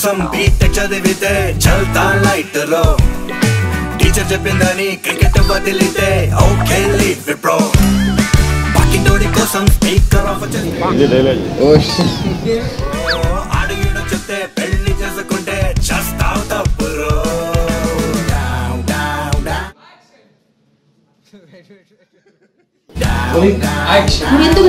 కోసం బీటెక్ చదివితే చల్తా లైట్ లో టీచర్ చెప్పిందని క్రికెట్ వదిలితే ఓకే లీవ్ ఇట్ బ్రో పక్కింటోడి కోసం స్పీకర్ ఆఫ్ ఇది డైలాగ్ అడుగుడు చెప్తే పెళ్లి చేసుకుంటే చస్తావు తప్పురో Down, down, down. ఎందుకు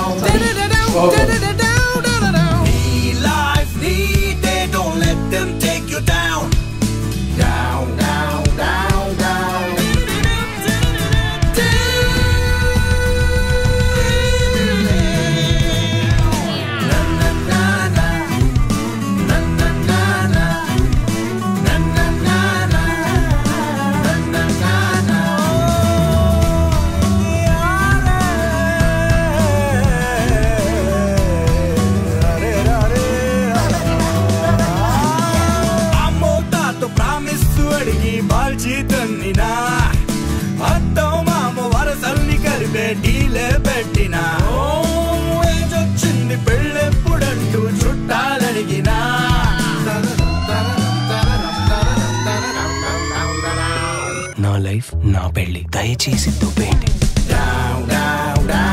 నీ life నీదే, don't let them take you down. Down, down, down, down. Na, na, na, na. Na, na, na, na. Na, na, na, na. Na, na, na, na. అమ్మో తాతో promise అడిగి బాల్చి తన్నినా అత్తో మామ వరసల్ని కలిపే delay పెట్టినా ఓ, ఏజొచ్చింది పెళ్ళెప్పుడంటూ చుట్టాలడిగినా నా life నా పెళ్లి దయచేసి దుబ్బేయండి Down, down, down.